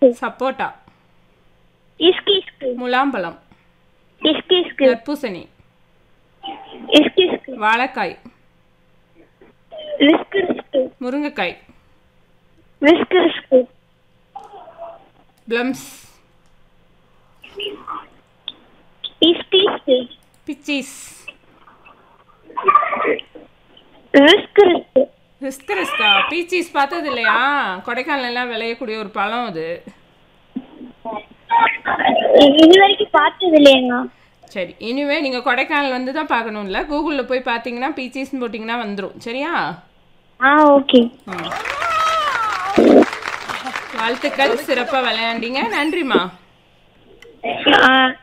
இஸ்கு சப்போட்டா இஸ்கு இஸ்கு முலாம்பழம் இஸ்கு இஸ்கு தர்பூசணி இஸ்கு இஸ்கு வாழைக்காய் ரிஸ்கு ரிஸ்கு முருங்கைக்காய் ரிஸ்கு ரிஸ்கு பிளம்ஸ் இஸ்கு இஸ்கு பிச்சீஸ் ரிஸ்கு ரிஸ்கு ரிஸ்க் ரிஸ்கா பீச்சீஸ் பார்த்தது இல்லையா கொடைக்கானல்லாம் விளையக்கூடிய ஒரு பழம் அது இது வரைக்கும் பார்த்தது இல்லையேங்க சரி இனிமே நீங்கள் கொடைக்கானல் வந்து தான் பார்க்கணும்ல கூகுளில் போய் பார்த்தீங்கன்னா பீச்சீஸ்னு போட்டிங்கன்னா வந்துடும் சரியா ஆ ஓகே ம். வாழ்த்துக்கள் சிறப்பாக விளையாண்டீங்க நன்றிம்மா ஆ